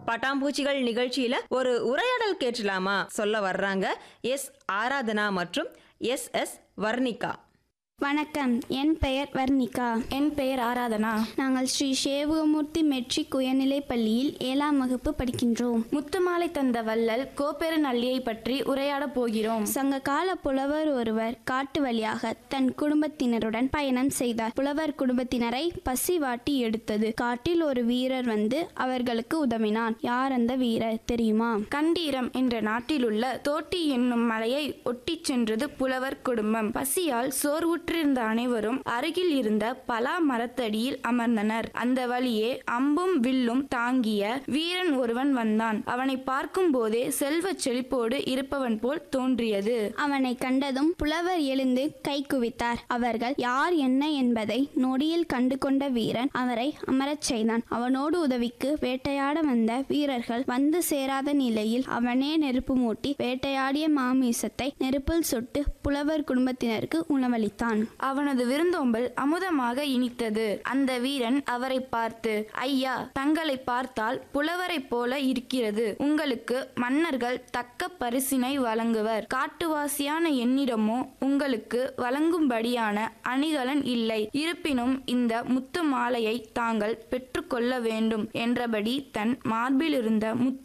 பட்டாம்பூச்சிகள் நிகழ்ச்சியில ஒரு உரையாடல் கேட்கலாமா சொல்ல வர்றாங்க எஸ் ஆராதனா மற்றும் எஸ் எஸ் வர்ணிகா வணக்கம் என் பெயர் வர்ணிகா என் பெயர் ஆராதனா நாங்கள் ஸ்ரீ சேவகமூர்த்தி மெட்ரிக் உயர்நிலைப் பள்ளியில் ஏழாம் வகுப்பு படிக்கின்றோம் முத்துமாலை தந்த வள்ளல் கோப்பெருநல்லியை பற்றி உரையாடப் போகிறோம் சங்க கால புலவர் ஒருவர் காட்டு வழியாக தன் குடும்பத்தினருடன் பயணம் செய்தார் புலவர் குடும்பத்தினரை பசி வாட்டி எடுத்தது காட்டில் ஒரு வீரர் வந்து அவர்களுக்கு உதவினான் யார் அந்த வீரர் தெரியுமா கண்டீரம் என்ற நாட்டிலுள்ள தோட்டி என்னும் மலையை ஒட்டிச் சென்றது புலவர் குடும்பம் பசியால் சோர்வுற்றிருந்த அனைவரும் அருகில் இருந்த பலா மரத்தடியில் அமர்ந்தனர் அந்த வழியே அம்பும் வில்லும் தாங்கிய வீரன் ஒருவன் வந்தான் அவனை பார்க்கும் போதே செல்வச் செழிப்போடு இருப்பவன் போல் தோன்றியது அவனை கண்டதும் புலவர் எழுந்து கை குவித்தார் அவர்கள் யார் என்ன என்பதை நொடியில் கண்டு கொண்ட வீரன் அவரை அமரச் செய்தான் அவனோடு உதவிக்கு வேட்டையாட வந்த வீரர்கள் வந்து சேராத நிலையில் அவனே நெருப்பு மூட்டி வேட்டையாடிய மாமிசத்தை நெருப்பில் சுட்டு புலவர் குடும்பத்தினருக்கு உணவளித்தான் அவனது விருந்தோம்பல் அமுதமாக இனித்தது அந்த வீரன் அவரை பார்த்து ஐயா தங்களை பார்த்தால் புலவரைப் போல இருக்கிறது உங்களுக்கு மன்னர்கள் தக்க பரிசினை வழங்குவர் காட்டுவாசியான என்னிடமோ உங்களுக்கு வழங்கும்படியான அணிகலன் இல்லை இருப்பினும் இந்த முத்து மாலையை தாங்கள் பெற்றுக்கொள்ள வேண்டும் என்றபடி தன் மார்பிலிருந்த முத்து